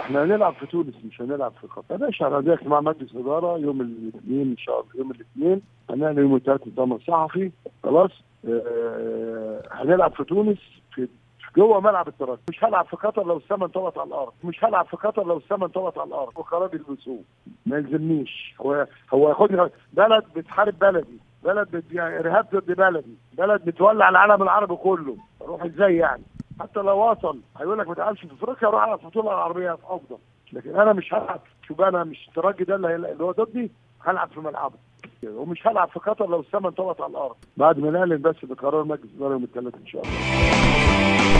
احنا هنلعب في تونس مش هنلعب في قطر يا باشا احنا عندنا اجتماع مجلس اداره يوم الاثنين ان شاء الله يوم الاثنين هنعمل يوم الثلاث مؤتمر صحفي خلاص اه هنلعب في تونس في جوه ملعب الترجي مش هلعب في قطر لو السما انطبت على الارض مش هلعب في قطر لو السما انطبت على الارض وقرار يلبسوه ما يلزمنيش هو هو ياخدني بلد بتحارب بلدي بلد بت... يعني ارهاب ضد بلدي بلد بتولع العالم العربي كله اروح ازاي يعني حتى لو وصل هيقول لك ما تلعبش في افريقيا اروح العب في البطوله العربيه افضل لكن انا مش هلعب شوف انا مش الترجي ده اللي, اللي هو ضدي هلعب في ملعبه ومش هلعب في قطر لو السما انطبت على الارض بعد ما نعلن بس بقرار مجلس الاداره يوم الثلاثاء ان شاء الله